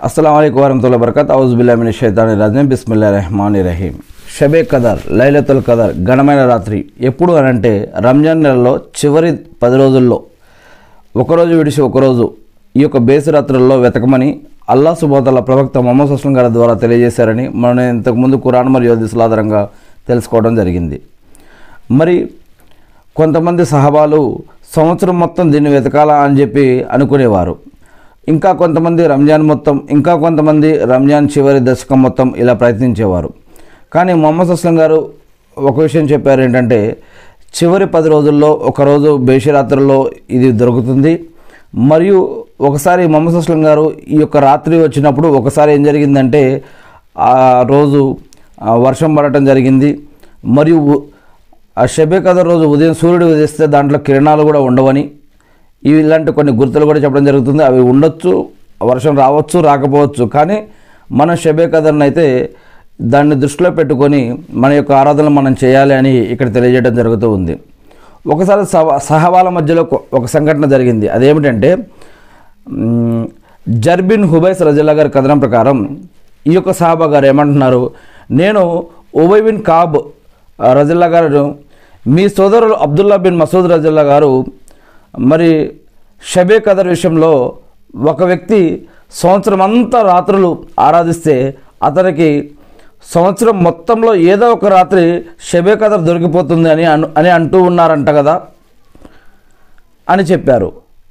అస్సలం వరహతుల్లా బరకత్ ఔజుబిల్లామిన షైతాని రజీం బిస్మిల్లా రెహమాని రహీం షబే కదర్ లైలతుల్ కదర్ ఘనమైన రాత్రి ఎప్పుడు అని అంటే రంజాన్ నెలలో చివరి పది రోజుల్లో ఒకరోజు విడిచి ఒకరోజు ఈ యొక్క బేసి రాత్రుల్లో వెతకమని అల్లా సుబోతల ప్రవక్త మొహమ్మద్ అస్లం గారి ద్వారా తెలియజేశారని మనం ఇంతకుముందు కురాన్ మరియు హదీసుల ఆధారంగా తెలుసుకోవడం జరిగింది మరి కొంతమంది సహబాలు సంవత్సరం మొత్తం దీన్ని వెతకాలా అని చెప్పి అనుకునేవారు ఇంకా కొంతమంది రంజాన్ మొత్తం ఇంకా కొంతమంది రంజాన్ చివరి దశకం మొత్తం ఇలా ప్రయత్నించేవారు కానీ మొహమ్మద్ అస్లం గారు ఒక విషయం చెప్పారు ఏంటంటే చివరి పది రోజుల్లో ఒకరోజు బేషరాత్రుల్లో ఇది దొరుకుతుంది మరియు ఒకసారి మొహమ్మద్ అస్లం గారు ఈ యొక్క రాత్రి వచ్చినప్పుడు ఒకసారి ఏం జరిగిందంటే ఆ రోజు ఆ, వర్షం పడటం జరిగింది మరియు ఉ- ఆ షబే కదర్ రోజు ఉదయం సూర్యుడు ఉదయిస్తే దాంట్లో కిరణాలు కూడా ఉండవని ఇవి ఇలాంటి కొన్ని గుర్తులు కూడా చెప్పడం జరుగుతుంది అవి ఉండొచ్చు వర్షం రావచ్చు రాకపోవచ్చు కానీ మన షబే కదర్ని అయితే దాన్ని దృష్టిలో పెట్టుకొని మన యొక్క ఆరాధనలు మనం చేయాలి అని ఇక్కడ తెలియజేయడం జరుగుతూ ఉంది ఒకసారి సహ సహవాల మధ్యలో ఒక- ఒక సంఘటన జరిగింది అదేమిటంటే మ్, జర్బిన్ హుబైస్ రజల్లా గారి కథనం ప్రకారం ఈ యొక్క సాహబా గారు ఏమంటున్నారు నేను ఉబై బిన్ కాబ్ ఆ, రజల్లా గారు మీ సోదరులు అబ్దుల్లా బిన్ మసూద్ రజల్లా గారు మరి షబే కదర్ విషయంలో ఒక వ్యక్తి సంవత్సరం అంతా రాత్రులు ఆరాధిస్తే అతనికి సంవత్సరం మొత్తంలో ఏదో ఒక రాత్రి షబే కదర్ దొరికిపోతుంది అని అను అని అంటూ ఉన్నారంట కదా అని చెప్పారు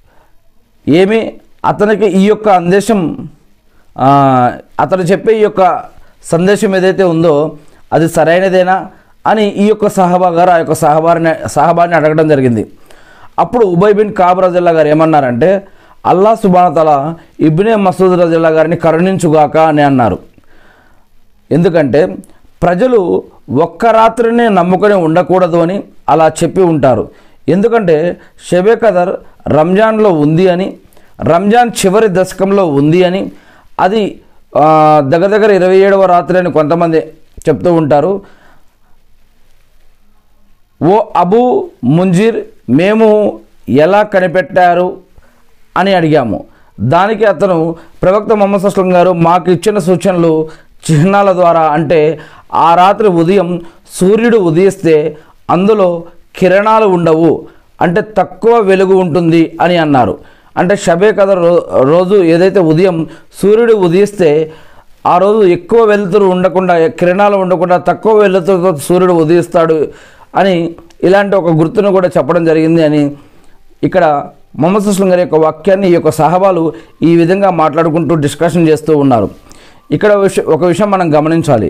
ఏమి అతనికి ఈ యొక్క సందేశం ఆ, అతను చెప్పే ఈ యొక్క సందేశం ఏదైతే ఉందో అది సరైనదేనా అని ఈ యొక్క సహబా గారు ఆ యొక్క సహబారిని సహబాని అడగడం జరిగింది అప్పుడు ఉబై బిన్ కాబ్ రజల్లా గారు ఏమన్నారంటే అల్లా సుబానతల ఇబ్నే మసూద్ రజల్లా గారిని కరుణించుగాక అని అన్నారు ఎందుకంటే ప్రజలు ఒక్క రాత్రినే నమ్ముకొని ఉండకూడదు అని అలా చెప్పి ఉంటారు ఎందుకంటే షబే కదర్ రంజాన్లో ఉంది అని రంజాన్ చివరి దశకంలో ఉంది అని అది ఆ, దగ్గర దగ్గర ఇరవై ఏడవ రాత్రి అని కొంతమంది చెప్తూ ఉంటారు ఓ అబూ ముంజీర్ మేము ఎలా కనిపెట్టారు అని అడిగాము దానికి అతను ప్రవక్త మొహమ్మద్ అస్లం గారు మాకు ఇచ్చిన సూచనలు చిహ్నాల ద్వారా అంటే ఆ రాత్రి ఉదయం సూర్యుడు ఉదయిస్తే అందులో కిరణాలు ఉండవు అంటే తక్కువ వెలుగు ఉంటుంది అని అన్నారు అంటే షబే కథ రో రోజు ఏదైతే ఉదయం సూర్యుడు ఉదయిస్తే ఆ రోజు ఎక్కువ వెలుతురు ఉండకుండా కిరణాలు ఉండకుండా తక్కువ వెలుతురుతో సూర్యుడు ఉదయిస్తాడు అని ఇలాంటి ఒక గుర్తును కూడా చెప్పడం జరిగింది అని ఇక్కడ మొహమ్మద్ సుస్లం గారి యొక్క వాక్యాన్ని ఈ యొక్క సహబాలు ఈ విధంగా మాట్లాడుకుంటూ డిస్కషన్ చేస్తూ ఉన్నారు ఇక్కడ విష- ఒక విషయం మనం గమనించాలి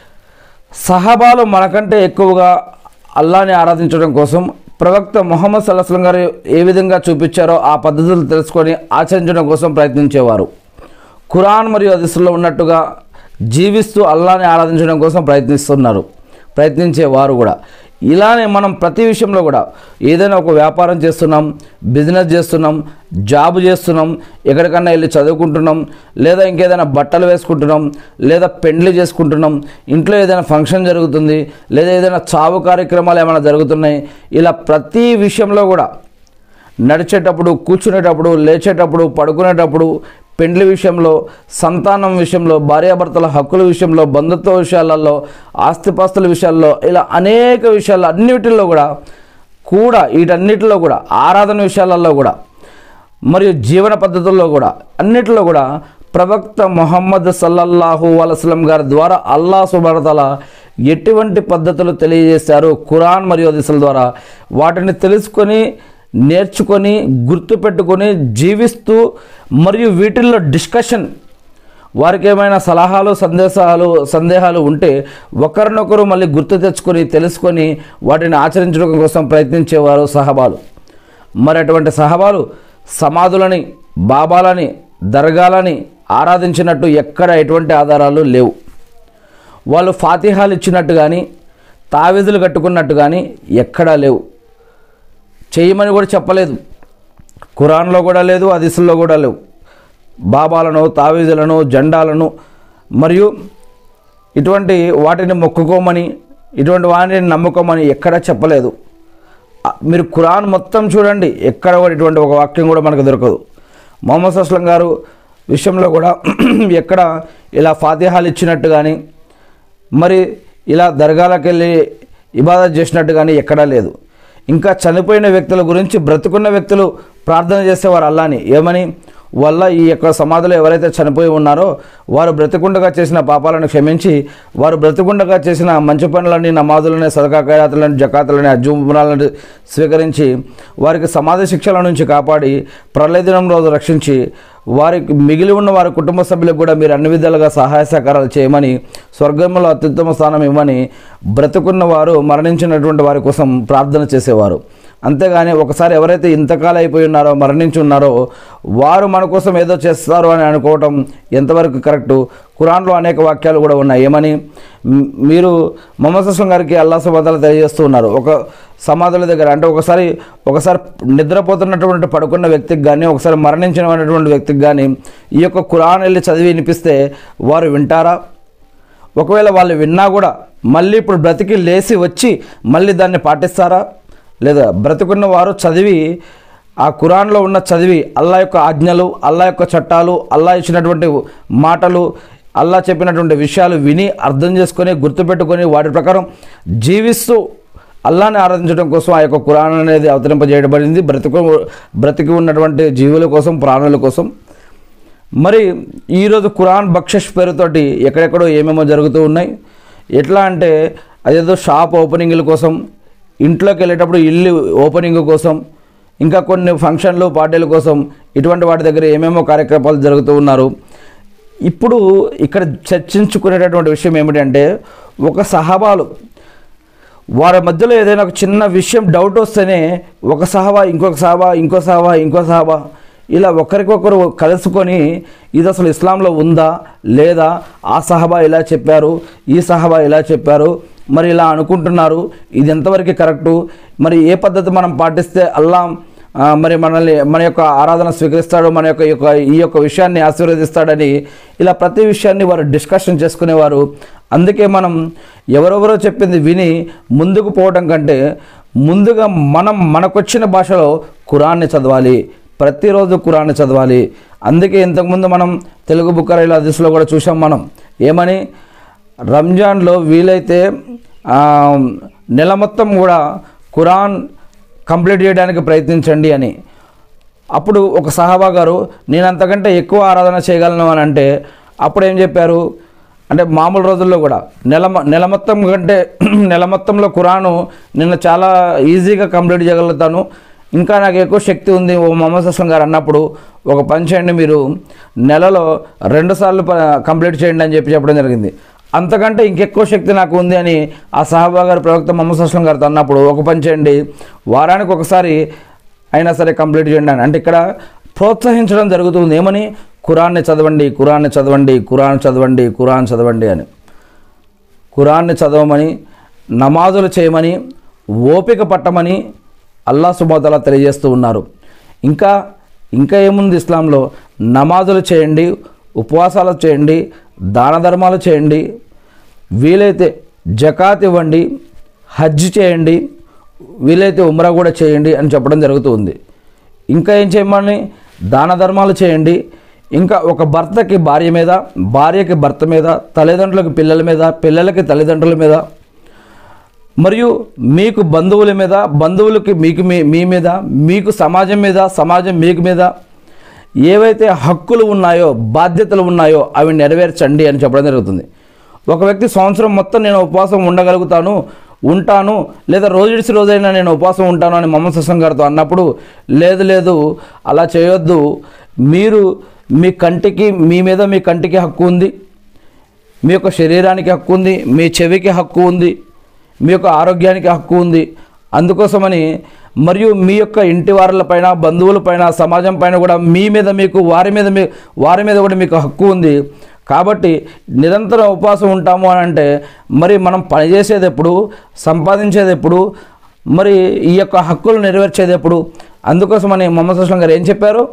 సహబాలు మనకంటే ఎక్కువగా అల్లాని ఆరాధించడం కోసం ప్రవక్త మొహమ్మద్ సల్లాహం గారు ఏ విధంగా చూపించారో ఆ పద్ధతులు తెలుసుకొని ఆచరించడం కోసం ప్రయత్నించేవారు ఖురాన్ మరియు హదీసుల్లో ఉన్నట్టుగా జీవిస్తూ అల్లాని ఆరాధించడం కోసం ప్రయత్నిస్తున్నారు ప్రయత్నించేవారు కూడా ఇలానే మనం ప్రతి విషయంలో కూడా ఏదైనా ఒక వ్యాపారం చేస్తున్నాం బిజినెస్ చేస్తున్నాం జాబ్ చేస్తున్నాం ఎక్కడికన్నా వెళ్ళి చదువుకుంటున్నాం లేదా ఇంకేదైనా బట్టలు వేసుకుంటున్నాం లేదా పెండ్లి చేసుకుంటున్నాం ఇంట్లో ఏదైనా ఫంక్షన్ జరుగుతుంది లేదా ఏదైనా చావు కార్యక్రమాలు ఏమైనా జరుగుతున్నాయి ఇలా ప్రతి విషయంలో కూడా నడిచేటప్పుడు కూర్చునేటప్పుడు లేచేటప్పుడు పడుకునేటప్పుడు పెండ్లి విషయంలో సంతానం విషయంలో భార్యాభర్తల హక్కుల విషయంలో బంధుత్వ విషయాలలో ఆస్తిపాస్తుల విషయాల్లో ఇలా అనేక విషయాల్లో అన్నిటిలో కూడా కూడా వీటన్నిటిలో కూడా ఆరాధన విషయాలలో కూడా మరియు జీవన పద్ధతుల్లో కూడా అన్నిటిలో కూడా ప్రవక్త మొహమ్మద్ సల్లల్లాహు అలస్లం గారి ద్వారా అల్లా సుబరతల ఎటువంటి పద్ధతులు తెలియజేశారు ఖురాన్ మరియు హదీసుల ద్వారా వాటిని తెలుసుకొని నేర్చుకొని గుర్తుపెట్టుకొని జీవిస్తూ మరియు వీటిల్లో డిస్కషన్ వారికి ఏమైనా సలహాలు సందేశాలు సందేహాలు ఉంటే ఒకరినొకరు మళ్ళీ గుర్తు తెచ్చుకొని తెలుసుకొని వాటిని ఆచరించడం కోసం ప్రయత్నించేవారు సహబాలు మరి అటువంటి సహబాలు సమాధులని బాబాలని దర్గాలని ఆరాధించినట్టు ఎక్కడ ఎటువంటి ఆధారాలు లేవు వాళ్ళు ఫాతిహాలు ఇచ్చినట్టు కానీ తావీజులు కట్టుకున్నట్టు కానీ ఎక్కడా లేవు చేయమని కూడా చెప్పలేదు ఖురాన్లో కూడా లేదు హదీసుల్లో కూడా లేవు బాబాలను తావీజులను జెండాలను మరియు ఇటువంటి వాటిని మొక్కుకోమని ఇటువంటి వాటిని నమ్ముకోమని ఎక్కడా చెప్పలేదు ఆ, మీరు ఖురాన్ మొత్తం చూడండి ఎక్కడ కూడా ఇటువంటి ఒక వాక్యం కూడా మనకు దొరకదు మొహమ్మద్ అస్లం గారు విషయంలో కూడా ఎక్కడ ఇలా ఫాతిహాలు ఇచ్చినట్టు కానీ మరి ఇలా దర్గాలకు వెళ్ళి ఇబాదత్ చేసినట్టు కానీ ఎక్కడా లేదు ఇంకా చనిపోయిన వ్యక్తుల గురించి బ్రతుకున్న వ్యక్తులు ప్రార్థన చేసేవారు అల్లాని ఏమని వల్ల ఈ యొక్క సమాధిలో ఎవరైతే చనిపోయి ఉన్నారో వారు బ్రతికుండగా చేసిన పాపాలను క్షమించి వారు బ్రతికుండగా చేసిన మంచి పనులని నమాజులని సదకా ఖైరాతులని జకాతులని అజ్జుమరాలను స్వీకరించి వారికి సమాధి శిక్షల నుంచి కాపాడి ప్రళయ దినం రోజు రక్షించి వారికి మిగిలి ఉన్న వారి కుటుంబ సభ్యులకు కూడా మీరు అన్ని విధాలుగా సహాయ సహకారాలు చేయమని స్వర్గంలో అత్యుత్తమ స్థానం ఇవ్వమని బ్రతుకున్న వారు మరణించినటువంటి వారి కోసం ప్రార్థన చేసేవారు అంతేగాని ఒకసారి ఎవరైతే ఇంతకాలం అయిపోయి ఉన్నారో మరణించి ఉన్నారో వారు మన కోసం ఏదో చేస్తారు అని అనుకోవటం ఎంతవరకు కరెక్టు ఖురాన్లో అనేక వాక్యాలు కూడా ఉన్నాయి ఏమని మ్, మీరు మొహమ్మద్ అస్లం గారికి అల్లా సుబాదాలు తెలియజేస్తూ ఉన్నారు ఒక సమాధుల దగ్గర అంటే ఒకసారి ఒకసారి నిద్రపోతున్నటువంటి పడుకున్న వ్యక్తికి కానీ ఒకసారి మరణించినటువంటి వ్యక్తికి కానీ ఈ యొక్క ఖురాన్ వెళ్ళి చదివి వినిపిస్తే వారు వింటారా ఒకవేళ వాళ్ళు విన్నా కూడా మళ్ళీ ఇప్పుడు బ్రతికి లేచి వచ్చి మళ్ళీ దాన్ని పాటిస్తారా లేదా బ్రతికున్న వారు చదివి ఆ ఖురాన్లో ఉన్న చదివి అల్లా యొక్క ఆజ్ఞలు అల్లా యొక్క చట్టాలు అల్లా ఇచ్చినటువంటి మాటలు అల్లా చెప్పినటువంటి విషయాలు విని అర్థం చేసుకొని గుర్తుపెట్టుకొని వాటి ప్రకారం జీవిస్తూ అల్లాని ఆరాధించడం కోసం ఆ యొక్క ఖురాన్ అనేది అవతరింపజేయబడింది బ్రతికు బ్రతికి ఉన్నటువంటి జీవుల కోసం ప్రాణుల కోసం మరి ఈరోజు ఖురాన్ బక్షష్ పేరుతోటి ఎక్కడెక్కడో ఏమేమో జరుగుతూ ఉన్నాయి ఎట్లా అంటే అదేదో షాప్ ఓపెనింగ్ల కోసం ఇంట్లోకి వెళ్ళేటప్పుడు ఇల్లు ఓపెనింగ్ కోసం ఇంకా కొన్ని ఫంక్షన్లు పార్టీల కోసం ఇటువంటి వాటి దగ్గర ఏమేమో కార్యక్రమాలు జరుగుతూ ఉన్నారు ఇప్పుడు ఇక్కడ చర్చించుకునేటటువంటి విషయం ఏమిటంటే ఒక సహబాలు వారి మధ్యలో ఏదైనా ఒక చిన్న విషయం డౌట్ వస్తేనే ఒక సహబా ఇంకొక సహబా ఇంకో సహబా ఇంకో సహబా ఇలా ఒకరికొకరు కలుసుకొని ఇది అసలు ఇస్లాంలో ఉందా లేదా ఆ సహబా ఇలా చెప్పారు ఈ సహబా ఇలా చెప్పారు మరి ఇలా అనుకుంటున్నారు ఇది ఎంతవరకు కరెక్టు మరి ఏ పద్ధతి మనం పాటిస్తే అల్లా ఆ, మరి మనల్ని మన యొక్క ఆరాధన స్వీకరిస్తాడు మన యొక్క ఈ యొక్క ఈ యొక్క విషయాన్ని ఆశీర్వదిస్తాడని ఇలా ప్రతి విషయాన్ని వారు డిస్కషన్ చేసుకునేవారు అందుకే మనం ఎవరెవరో చెప్పింది విని ముందుకు పోవడం కంటే ముందుగా మనం మనకొచ్చిన భాషలో ఖురాన్ని చదవాలి ప్రతిరోజు ఖురాన్ని చదవాలి అందుకే ఇంతకుముందు మనం తెలుగు బుక్కరైల దిశలో కూడా చూసాం మనం ఏమని రంజాన్లో వీలైతే ఆ, నెల మొత్తం కూడా ఖురాన్ కంప్లీట్ చేయడానికి ప్రయత్నించండి అని అప్పుడు ఒక సహాబా గారు నేను అంతకంటే ఎక్కువ ఆరాధన చేయగలను అని అంటే అప్పుడు ఏం చెప్పారు అంటే మామూలు రోజుల్లో కూడా నెల మ- నెల మొత్తం కంటే నెల మొత్తంలో ఖురాను నిన్న చాలా ఈజీగా కంప్లీట్ చేయగలుగుతాను ఇంకా నాకు ఎక్కువ శక్తి ఉంది ఓ మొహమ్మద్ అస్లం గారు అన్నప్పుడు ఒక పని చేయండి మీరు నెలలో రెండు సార్లు ప- కంప్లీట్ చేయండి అని చెప్పి చెప్పడం జరిగింది అంతకంటే ఇంకెక్కువ శక్తి నాకు ఉంది అని ఆ సహాబా గారు ప్రవక్త మొహమ్మద్ అస్లం గారితో అన్నప్పుడు ఒక పని చేయండి వారానికి ఒకసారి అయినా సరే కంప్లీట్ చేయండి అని అంటే ఇక్కడ ప్రోత్సహించడం జరుగుతుంది ఏమని ఖురాన్ని చదవండి ఖురాన్ని చదవండి ఖురాన్ చదవండి ఖురాన్ చదవండి అని ఖురాన్ని చదవమని నమాజులు చేయమని ఓపిక పట్టమని అల్లా సుబాతలా తెలియజేస్తూ ఉన్నారు ఇంకా ఇంకా ఏముంది ఇస్లాంలో నమాజులు చేయండి ఉపవాసాలు చేయండి దాన ధర్మాలు చేయండి వీలైతే జకాత్ ఇవ్వండి హజ్ చేయండి వీలైతే ఉమ్రా కూడా చేయండి అని చెప్పడం జరుగుతుంది ఇంకా ఏం చేయమని దాన ధర్మాలు చేయండి ఇంకా ఒక భర్తకి భార్య మీద భార్యకి భర్త మీద తల్లిదండ్రులకు పిల్లల మీద పిల్లలకి తల్లిదండ్రుల మీద మరియు మీకు బంధువుల మీద బంధువులకి మీకు మీ మీ మీద మీకు సమాజం మీద సమాజం మీకు మీద ఏవైతే హక్కులు ఉన్నాయో బాధ్యతలు ఉన్నాయో అవి నెరవేర్చండి అని చెప్పడం జరుగుతుంది ఒక వ్యక్తి సంవత్సరం మొత్తం నేను ఉపవాసం ఉండగలుగుతాను ఉంటాను లేదా రోజు ఇడిసి రోజైనా నేను ఉపవాసం ఉంటాను అని మొహమ్మద్ హసన్ గారితో అన్నప్పుడు లేదు లేదు అలా చేయొద్దు మీరు మీ కంటికి మీ మీద మీ కంటికి హక్కు ఉంది మీ యొక్క శరీరానికి హక్కు ఉంది మీ చెవికి హక్కు ఉంది మీ యొక్క ఆరోగ్యానికి హక్కు ఉంది అందుకోసమని మరియు మీ యొక్క ఇంటి వారులపైన బంధువులపైన సమాజం పైన కూడా మీ మీద మీకు వారి మీద మీ వారి మీద కూడా మీకు హక్కు ఉంది కాబట్టి నిరంతరం ఉపవాసం ఉంటాము అని అంటే మరి మనం పనిచేసేది ఎప్పుడు సంపాదించేది ఎప్పుడు మరి ఈ యొక్క హక్కులు నెరవేర్చేది ఎప్పుడు అందుకోసమని మొహమ్మద్ అస్లం గారు ఏం చెప్పారు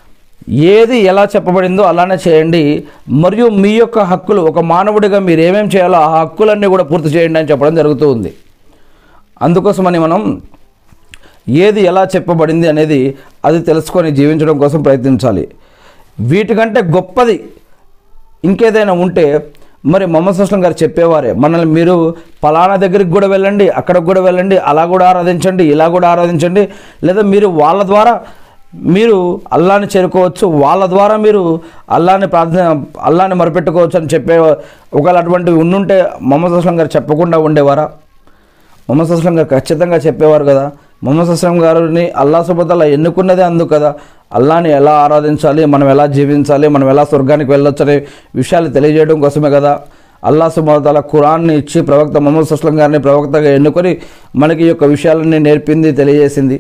ఏది ఎలా చెప్పబడిందో అలానే చేయండి మరియు మీ యొక్క హక్కులు ఒక మానవుడిగా మీరు ఏమేం చేయాలో ఆ హక్కులన్నీ కూడా పూర్తి చేయండి అని చెప్పడం జరుగుతూ ఉంది అందుకోసమని మనం ఏది ఎలా చెప్పబడింది అనేది అది తెలుసుకొని జీవించడం కోసం ప్రయత్నించాలి వీటికంటే గొప్పది ఇంకేదైనా ఉంటే మరి మొహమ్మద్ సుస్లం గారు చెప్పేవారే మనల్ని మీరు పలానా దగ్గరికి కూడా వెళ్ళండి అక్కడికి కూడా వెళ్ళండి అలా కూడా ఆరాధించండి ఇలా కూడా ఆరాధించండి లేదా మీరు వాళ్ళ ద్వారా మీరు అల్లాని చేరుకోవచ్చు వాళ్ళ ద్వారా మీరు అల్లాని ప్రార్థన అల్లాని మొరపెట్టుకోవచ్చు అని చెప్పే ఒకవేళ అటువంటివి ఉండుంటే మొహమ్మద్ సుస్లం గారు చెప్పకుండా ఉండేవారా మొహమ్మద్ అస్లం గారు ఖచ్చితంగా చెప్పేవారు కదా మొహమ్మద్ అస్లం గారిని అల్లా సుబతల్లా ఎన్నుకున్నదే అందుకు కదా అల్లాని ఎలా ఆరాధించాలి మనం ఎలా జీవించాలి మనం ఎలా స్వర్గానికి వెళ్ళొచ్చు అనే విషయాలు తెలియజేయడం కోసమే కదా అల్లా సుబతల ఖురాన్ని ఇచ్చి ప్రవక్త మొహమ్మద్ అస్లం గారిని ప్రవక్తగా ఎన్నుకొని మనకి ఈ యొక్క విషయాలన్నీ నేర్పింది తెలియజేసింది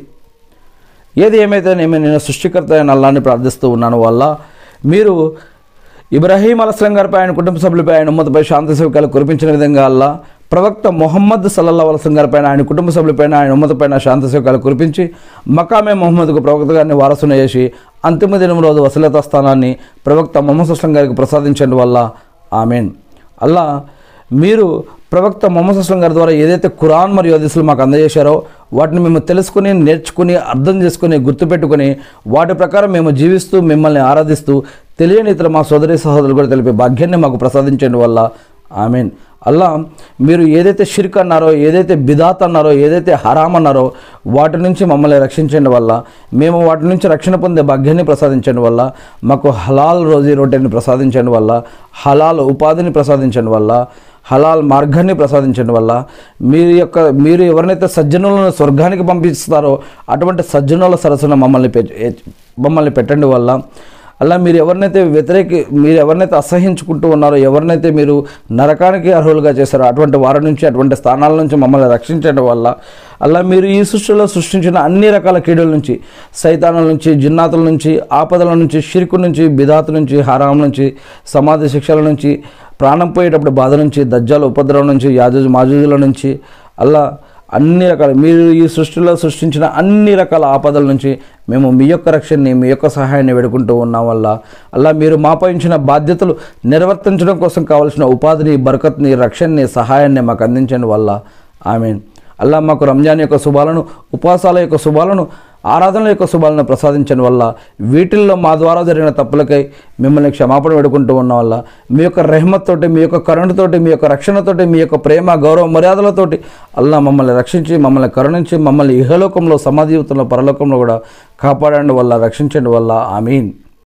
ఏది ఏమైతేనేమి నేను సృష్టికర్త అయిన అల్లాని ప్రార్థిస్తూ ఉన్నాను వల్ల మీరు ఇబ్రాహీం అలస్లం గారిపై ఆయన కుటుంబ సభ్యులపై ఆయన ఉమ్మతపై శాంతి సేవకాలు కురిపించిన విధంగా అల్లా ప్రవక్త మొహమ్మద్ సల్లల్లా వలసం గారిపై ఆయన కుటుంబ సభ్యులపైన ఆయన ఉమ్మతపైన శాంతి సేవకాలు కురిపించి మకామే మొహమ్మద్కు ప్రవక్త గారిని వారసున చేసి అంతిమ దినం రోజు వసలత స్థానాన్ని ప్రవక్త మొహమ్మద్ అస్లం గారికి ప్రసాదించడం వల్ల ఆమెన్ అల్లా మీరు ప్రవక్త మొహమ్మద్ అస్లం గారి ద్వారా ఏదైతే ఖురాన్ మరియు హదీసులు మాకు అందజేశారో వాటిని మేము తెలుసుకుని నేర్చుకుని అర్థం చేసుకుని గుర్తుపెట్టుకుని వాటి ప్రకారం మేము జీవిస్తూ మిమ్మల్ని ఆరాధిస్తూ తెలియని ఇతర మా సోదరి సహోదరులు కూడా తెలిపే భాగ్యాన్ని మాకు ప్రసాదించండి వల్ల ఆమెన్ అల్లా మీరు ఏదైతే షిర్క్ అన్నారో ఏదైతే బిదాత్ అన్నారో ఏదైతే హరామ్ అన్నారో వాటి నుంచి మమ్మల్ని రక్షించండి వల్ల మేము వాటి నుంచి రక్షణ పొందే భాగ్యాన్ని ప్రసాదించండి వల్ల మాకు హలాల్ రోజీ రొట్టెని ప్రసాదించండి వల్ల హలాల్ ఉపాధిని ప్రసాదించండి వల్ల హలాల్ మార్గాన్ని ప్రసాదించండి వల్ల మీరు యొక్క మీరు ఎవరినైతే సజ్జనులను స్వర్గానికి పంపిస్తారో అటువంటి సజ్జనుల సరసన మమ్మల్ని పె- మమ్మల్ని పెట్టండి వల్ల అలా మీరు ఎవరినైతే వ్యతిరేకి మీరు ఎవరినైతే అసహించుకుంటూ ఉన్నారో ఎవరినైతే మీరు నరకానికి అర్హులుగా చేశారో అటువంటి వారి నుంచి అటువంటి స్థానాల నుంచి మమ్మల్ని రక్షించడం వల్ల అలా మీరు ఈ సృష్టిలో సృష్టించిన అన్ని రకాల కీడుల నుంచి సైతానుల నుంచి జిన్నాతుల నుంచి ఆపదల నుంచి షిర్కు నుంచి బిదాతు నుంచి హరాం నుంచి సమాధి శిక్షల నుంచి ప్రాణం పోయేటప్పుడు బాధ నుంచి దజ్జాల ఉపద్రవం నుంచి యాజు మాజూజుల నుంచి అలా అన్ని రకాల మీరు ఈ సృష్టిలో సృష్టించిన అన్ని రకాల ఆపదల నుంచి మేము మీ యొక్క రక్షణని మీ యొక్క సహాయాన్ని వేడుకుంటూ ఉన్నాం వల్ల అలా మీరు మాపై ఉంచిన బాధ్యతలు నిర్వర్తించడం కోసం కావాల్సిన ఉపాధిని బరకత్ని రక్షణని సహాయాన్ని మాకు అందించండి వల్ల ఆమెన్ అల్లా మాకు రంజాన్ యొక్క శుభాలను ఉపవాసాల యొక్క శుభాలను ఆరాధనల యొక్క శుభాలను ప్రసాదించడం వల్ల వీటిల్లో మా ద్వారా జరిగిన తప్పులకై మిమ్మల్ని క్షమాపణ వేడుకుంటూ ఉన్న వల్ల మీ యొక్క రెహమత్ తోటి మీ యొక్క కరుణతోటి మీ యొక్క రక్షణతోటి మీ యొక్క ప్రేమ గౌరవ మర్యాదలతోటి అల్లా మమ్మల్ని రక్షించి మమ్మల్ని కరుణించి మమ్మల్ని ఇహలోకంలో సమాధి జీవితంలో పరలోకంలో కూడా కాపాడండి వల్ల రక్షించండి వల్ల ఆమీన్